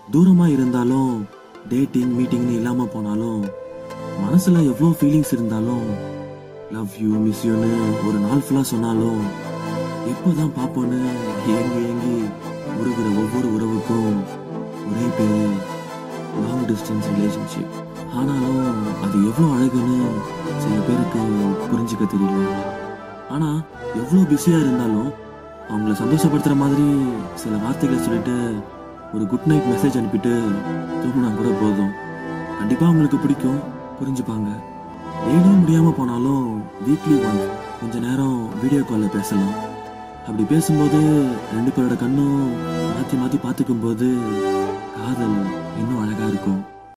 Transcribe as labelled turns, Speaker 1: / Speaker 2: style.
Speaker 1: தூரமா இருந்தாலும் டேட்டிங் மீட்டிங்னு இல்லாம போனாலும் மனசுல எவ்வளோ ஃபீலிங்ஸ் இருந்தாலும் லவ் யூ மிஸ் யூன்னு ஒரு நாள் ஃபுல்லா சொன்னாலும் எப்போதான் பார்ப்போன்னு ஏங்கி ஏங்கி உருகிற ஒவ்வொரு உறவுக்கும் ஒரே பேரு லாங் டிஸ்டன்ஸ் ரிலேஷன்ஷிப் ஆனாலும் அது எவ்வளோ அழகுன்னு சில பேருக்கு புரிஞ்சுக்க தெரியல ஆனா எவ்வளோ பிஸியா இருந்தாலும் அவங்கள சந்தோஷப்படுத்துற மாதிரி சில வார்த்தைகளை சொல்லிட்டு ஒரு குட் நைட் மெசேஜ் அனுப்பிட்டு தூங்கினா கூட போதும் கண்டிப்பா அவங்களுக்கு பிடிக்கும் புரிஞ்சுப்பாங்க டெய்லியும் முடியாம போனாலும் வீக்லி ஒன்ஸ் கொஞ்ச நேரம் வீடியோ கால்ல பேசலாம் அப்படி பேசும்போது ரெண்டு பேரோட கண்ணும் மாத்தி மாத்தி பார்த்துக்கும் போது காதல் இன்னும் அழகா இருக்கும்